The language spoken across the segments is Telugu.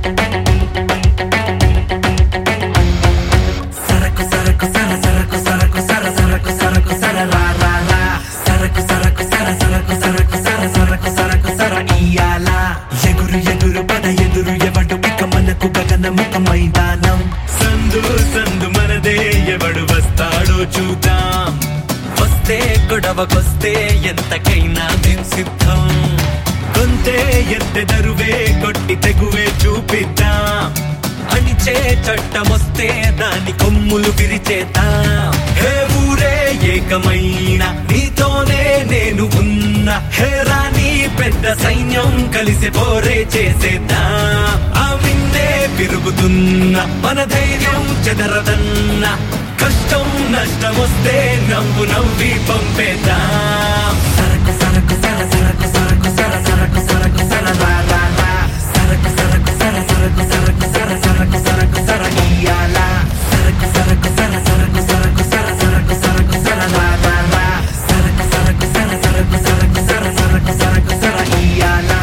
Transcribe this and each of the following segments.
సరకు సరకు సర సరకు సరకు సర సరకు సరకు సర రా రా రా సరకు సరకు సర సరకు సరకు సర సరకు సరకు సర ఇయ్యాల ఎగురు ఎగురు పద ఎదురు ఎవడు ఇక మనకు గగనముఖ మైదానం సందు సందు మనదే ఎవడు వస్తాడో చూద్దాం వస్తే గొడవకొస్తే ఎంతకైనా మేము సిద్ధం కొంతే ఎత్తెదరువే కొట్టి తెగువే చూపిద్దాం అణిచే చట్టమొస్తే దాని కొమ్ములు విరిచేద్దాం హే ఊరే ఏకమైన నీతోనే నేను ఉన్నా హే రాణి పెద్ద సైన్యం కలిసి పోరే చేసేద్దాం ఆ విన్నే విరుగుతున్న మన ధైర్యం చెదరదన్న కష్టం నష్టం వస్తే నవ్వు నవ్వి పంపేద్దాం సరకు సరకు సర సరకు సరకు సర సరకు సరకు సర రా రా రా సరకు సరకు సర సరకు సరకు సర సరకు సరకు సర ఇయ్యాల సరకు సరకు సర సరకు సరకు సర సరకు సరకు సర రా రా రా సరకు సరకు సర సరకు సరకు సర సరకు సరకు సర ఇయ్యాల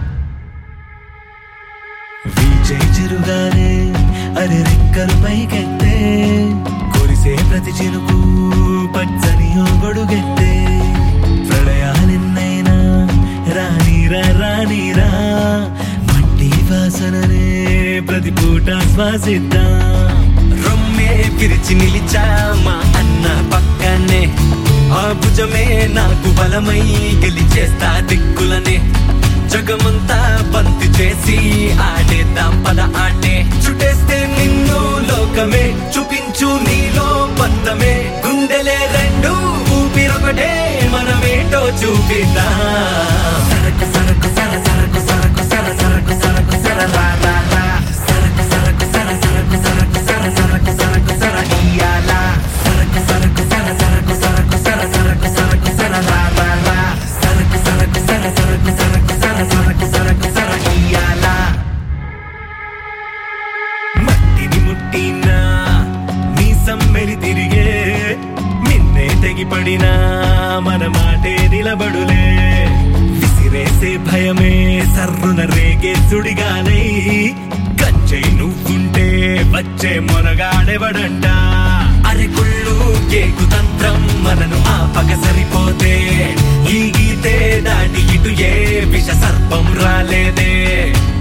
విజయ్ చిరుగానే అరే రెక్కలు పైకెత్తే కురిసే ప్రతి చినుకు పచ్చని ఓ గొడుగెత్తే ప్రళయాలెన్నైనా రానిరా రానిరా మట్టి వాసననే ప్రతి పూట శ్వాసిద్దాం రొమ్మే పిరిచి నిలిచా మా అన్న పక్కనే ఆ భుజమే నాకు బలమై గెలిచేస్తా దిక్కులనే జగమంతా బంతి చేసి ఆడేద్దాం పద ఆటే చుట్టేస్తే నిన్ను లోకమే చూపించు నీలో పంతమే గుండెలే రెండు ఊపిరొకటే మనమేటో చూపిద్దాం సరకు సరకు సర సరకు సరకు సర సరకు సరకు సర రా రా రా సరకు సరకు సర సరకు సరకు సర సరకు సరకు సర ఇయ్యాల సరకు సరకు సర సరకు సరకు సర సరకు సరకు సర రా రా రా సరకు సరకు సర సరకు సరకు సర సరకు సరకు సర ఇయ్యాల మట్టిని ముట్టినా నీ సమ్మెలి తిరిగే నిన్నే తెగిపడినా మన మాటే నిలబడులే విసిరేసే భయమే సర్రున రేగే సుడిగానై కంచై నువ్వుంటే వచ్చే మొనగాడెవడంట అరే కుళ్ళు కేకు తంత్రం మనను ఆపక సరిపోతే ఈ గీతే దాటి ఇటు ఏ విష సర్పం రాలేదే